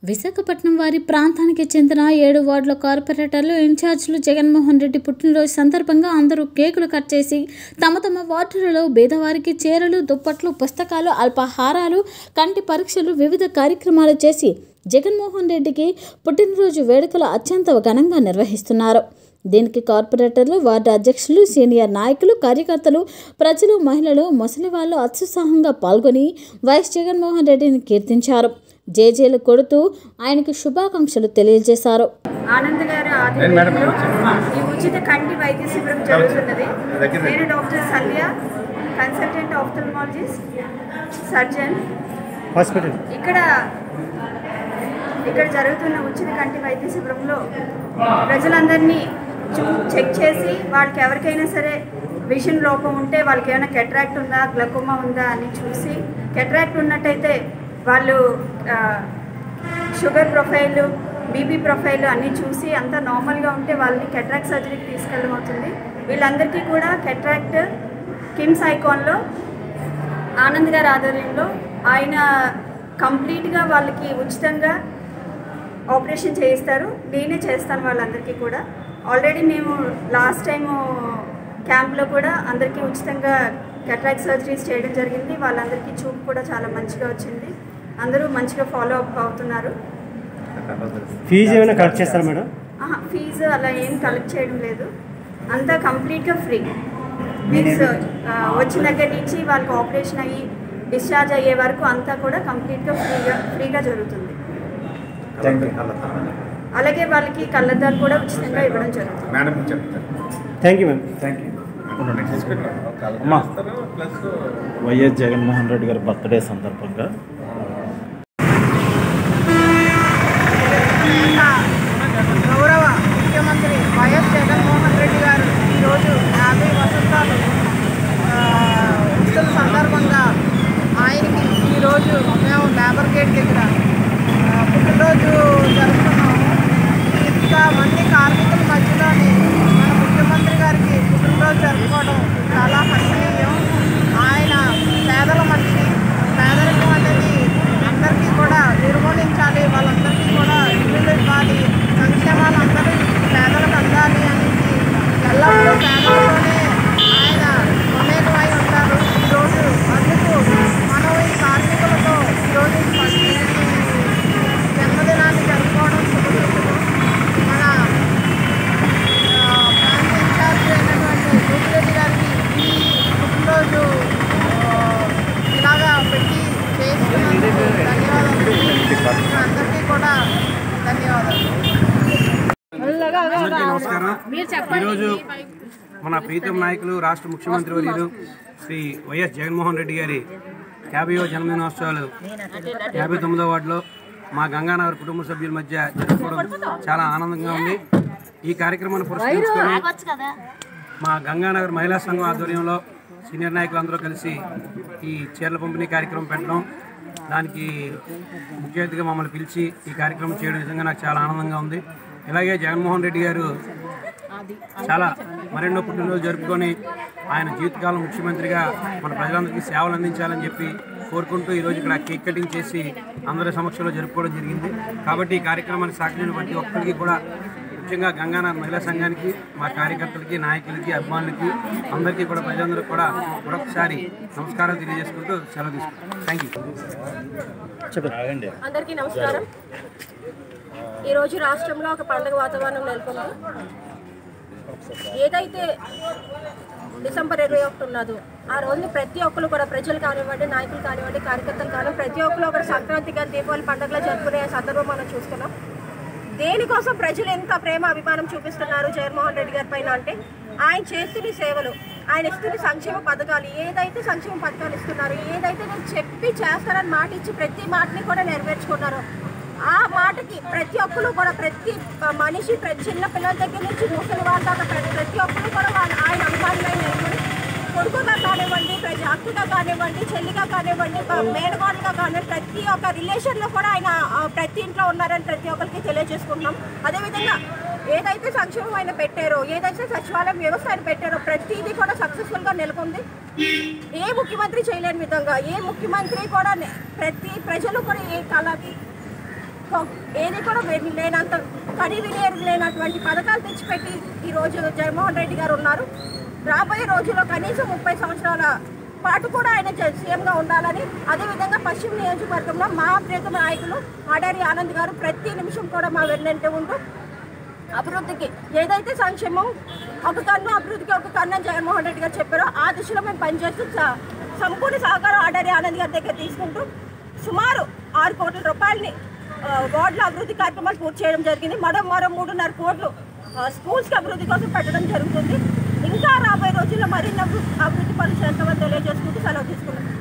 విశాఖపట్నం వారి ప్రాంతానికి చెందిన ఏడు వార్డుల కార్పొరేటర్లు ఇన్ఛార్జీలు జగన్మోహన్ రెడ్డి పుట్టినరోజు సందర్భంగా అందరూ కేకులు కట్ చేసి తమ తమ వార్డులలో పేదవారికి చీరలు దుప్పట్లు పుస్తకాలు అల్పాహారాలు కంటి పరీక్షలు వివిధ కార్యక్రమాలు చేసి జగన్మోహన్ రెడ్డికి పుట్టినరోజు వేడుకలు అత్యంత ఘనంగా నిర్వహిస్తున్నారు దీనికి కార్పొరేటర్లు వార్డు అధ్యక్షులు సీనియర్ నాయకులు కార్యకర్తలు ప్రజలు మహిళలు ముసలి వాళ్ళు అత్యుత్సాహంగా పాల్గొని వైఎస్ జగన్మోహన్ రెడ్డిని కీర్తించారు జేజేలు కొడుతూ ఆయనకు శుభాకాంక్షలు తెలియజేశారు ఆనంద్ గారి ఆధ్వర్యంలో ఈ ఉచిత కంటి వైద్య శిబిరం జరుగుతున్నది నేను doctor Sandhya consultant ophthalmologist surgeon hospital ఇక్కడ ఇక్కడ జరుగుతున్న ఉచిత కంటి వైద్య శిబిరంలో ప్రజలందరినీ చూ చెక్ చేసి వాళ్ళకి ఎవరికైనా సరే విషన్ లోపం ఉంటే వాళ్ళకి ఏమైనా కెట్రాక్ట్ ఉందా గ్లకోమా ఉందా అని చూసి కెట్రాక్ట్ ఉన్నట్టయితే వాళ్ళు ఆ, షుగర్ ప్రొఫైల్ బీపీ ప్రొఫైల్ అన్నీ చూసి అంతా నార్మల్గా ఉంటే వాళ్ళని కెట్రాక్ట్ సర్జరీకి తీసుకెళ్ళడం అవుతుంది వీళ్ళందరికీ కూడా కెట్రాక్ట్ కిమ్స్ ఐకాన్లో ఆనంద్ గారి ఆధ్వర్యంలో ఆయన కంప్లీట్గా వాళ్ళకి ఉచితంగా ఆపరేషన్ చేయిస్తారు నేనే చేస్తాను వాళ్ళందరికీ కూడా ఆల్రెడీ మేము లాస్ట్ టైము క్యాంప్లో కూడా అందరికీ ఉచితంగా కెట్రాక్ట్ సర్జరీస్ చేయడం జరిగింది వాళ్ళందరికీ చూపు కూడా చాలా మంచిగా వచ్చింది అందరూ మంచిగా ఫాలో అప్ అవుతున్నారు ఫీజు ఏమైనా కలెక్ట్ చేస్తారా మేడం ఆహా, ఫీజు అలా ఏం కలెక్ట్ చేయడం లేదు అంతా కంప్లీట్గా ఫ్రీ మీన్స్ ఆ, వచ్చిన దగ్గర నుంచి వాళ్ళకి ఆపరేషన్ అయ్యి డిశ్చార్జ్ అయ్యే వరకు అంతా కూడా కంప్లీట్గా ఫ్రీగా ఫ్రీగా జరుగుతుంది అలాగే వాళ్ళకి కళ్ళద్దాలు కూడా ఉచితంగా ఇవ్వడం జరుగుతుంది మేడం చెప్తారు thank you ma'am thank you అమ్మా వైఎస్ జగన్మోహన్ రెడ్డి గారి బర్త్డే సందర్భంగా గౌరవ ముఖ్యమంత్రి వైఎస్ జగన్మోహన్ రెడ్డి గారు ఈరోజు యాభై వసంతాలు ఆ, ఉత్సవ సందర్భంగా ఆయనకి ఈరోజు మేము లేబర్ గేట్ దగ్గర ఆ, పుట్టినరోజు జరుపుకున్నాము ఇంత మంది కార్మికుల మధ్యలోని మన ముఖ్యమంత్రి గారికి పుట్టినరోజు జరుపుకోవడం చాలా హర్షణీయం ఆయన పేదల మనిషి పేదరికం అనేది అందరికీ కూడా నిర్మూలించాలి వాళ్ళందరికీ కూడా ఇల్లు ఇవ్వాలి సంక్షేమాలు అందరూ పేదలకు అందాలి అనేసి ఎల్లప్పుడూ పేదలతోనే ఆయన మమేకమై ఉంటారు ఈరోజు అందుకు మనం ఈ కార్మికులతో ఈరోజు ఈ జన్మదినాన్ని జరుపుకోవడం శుభసూచకం మన ఆ, ప్రాంత ఇన్ఛార్జ్ అయినటువంటి జోగిరెడ్డి గారికి ఈ పుట్టినరోజు ఆ, ఇలాగా పెట్టి చేస్తున్నందుకు ధన్యవాదాలు అందరికీ కూడా ధన్యవాదాలు అందరికీ నమస్కారం ఈరోజు మన ప్రీతం నాయకులు రాష్ట్ర ముఖ్యమంత్రి వర్యులు శ్రీ వైఎస్ జగన్మోహన్ రెడ్డి గారి యాభైవ జన్మదినోత్సవాలు యాభై తొమ్మిదో వార్డులో మా గంగానగర్ కుటుంబ సభ్యుల మధ్య జరుపుకోవడం చాలా ఆనందంగా ఉంది ఈ కార్యక్రమాన్ని పురస్కరించుకొని మా గంగానగర్ మహిళా సంఘం ఆధ్వర్యంలో సీనియర్ నాయకులు అందరూ కలిసి ఈ చీరల పంపిణీ కార్యక్రమం పెట్టడం దానికి ముఖ్య అతిథిగా మమ్మల్ని పిలిచి ఈ కార్యక్రమం చేయడం నిజంగా నాకు చాలా ఆనందంగా ఉంది ఇలాగే జగన్మోహన్ రెడ్డి గారు చాలా మరెన్నో పుట్టినరోజు జరుపుకొని ఆయన జీవితకాలం ముఖ్యమంత్రిగా మన ప్రజలందరికీ సేవలు అందించాలని చెప్పి కోరుకుంటూ ఈరోజు ఇక్కడ కేక్ కటింగ్ చేసి అందరి సమక్షంలో జరుపుకోవడం జరిగింది కాబట్టి ఈ కార్యక్రమాన్ని సాక్షిని ప్రతి ఒక్కరికి కూడా ముఖ్యంగా గంగానగర్ మహిళా సంఘానికి మా కార్యకర్తలకి నాయకులకి అభిమానులకి అందరికీ కూడా ప్రజలందరికీ కూడా మరొకసారి నమస్కారం తెలియజేసుకుంటూ సెలవు తీసుకుంటాం థ్యాంక్ యూ అందరికీ నమస్కారం ఈరోజు రాష్ట్రంలో ఒక పండుగ వాతావరణం నెలకొంది ఏదైతే డిసెంబర్ ఇరవై ఒకటి ఉన్నదో ఆ రోజుని ప్రతి ఒక్కరు కూడా ప్రజలు కానివ్వండి నాయకులు కానివ్వండి కార్యకర్తలు కానివ్వండి ప్రతి ఒక్కరు ఒక సంక్రాంతి కానీ దీపావళి పండుగలో జరుపుకునే సందర్భం మనం చూస్తున్నాం దేనికోసం ప్రజలు ఎంత ప్రేమ అభిమానం చూపిస్తున్నారు జగన్మోహన్ రెడ్డి గారి పైన అంటే ఆయన చేస్తున్న సేవలు ఆయన ఇస్తున్న సంక్షేమ పథకాలు ఏదైతే సంక్షేమ పథకాలు ఇస్తున్నారో ఏదైతే నేను చెప్పి చేస్తానని మాట ఇచ్చి ప్రతి మాటని కూడా నెరవేర్చుకున్నారో ఆ మాటకి ప్రతి ఒక్కరు కూడా ప్రతి మనిషి ప్రతి చిన్న పిల్లల దగ్గర నుంచి ముసలి వాళ్ళ దాకా ప్రతి ప్రతి ఒక్కరు కూడా వాళ్ళ ఆయన అభిమానులై నిలబడి కొడుకుగా కానివ్వండి ప్రతి అక్కగా కానివ్వండి చెల్లిగా కానివ్వండి మేనగాడుగా కానివ్వండి ప్రతి ఒక్క రిలేషన్లో కూడా ఆయన ఆ, ప్రతి ఇంట్లో ఉన్నారని ప్రతి ఒక్కరికి తెలియజేసుకుంటున్నాం అదేవిధంగా ఏదైతే సంక్షేమం ఆయన పెట్టారో ఏదైతే సచివాలయం వ్యవస్థ ఆయన పెట్టారో ప్రతిదీ కూడా సక్సెస్ఫుల్గా నెలకొంది ఏ ముఖ్యమంత్రి చేయలేని విధంగా ఏ ముఖ్యమంత్రి కూడా నె- ప్రతి ప్రజలు కూడా ఏ కళ కొ- ఏది కూడా వె- లేనంత కడి వినియోగం లేనటువంటి పథకాలు తెచ్చిపెట్టి ఈరోజు జగన్మోహన్ రెడ్డి గారు ఉన్నారు రాబోయే రోజుల్లో కనీసం ముప్పై సంవత్సరాల పాటు కూడా ఆయన జ- సీఎంగా ఉండాలని అదేవిధంగా పశ్చిమ నియోజకవర్గంలో మా ప్రియతమ నాయకులు ఆడారి ఆనంద్ గారు ప్రతి నిమిషం కూడా మా వెన్నంటే ఉంటూ అభివృద్ధికి ఏదైతే సంక్షేమం ఒక కన్ను అభివృద్ధికి ఒక కన్ను అని జగన్మోహన్ రెడ్డి గారు చెప్పారో ఆ దిశలో మేము పనిచేస్తూ స- సంపూర్ణ సహకారం ఆడారి ఆనంద్ గారి దగ్గర తీసుకుంటూ సుమారు ఆరు కోట్ల రూపాయలని ఆ, వార్డుల అభివృద్ధి కార్యక్రమాలు పూర్తి చేయడం జరిగింది మరో మరో మూడున్నర కోట్లు ఆ, స్కూల్స్కి అభివృద్ధి కోసం పెట్టడం జరుగుతుంది ఇంకా రాబోయే రోజుల్లో మరిన్ని అభివృద్ధి అభివృద్ధి పనులు చేస్తామని తెలియజేసుకుంటూ సెలవు తీసుకున్నాం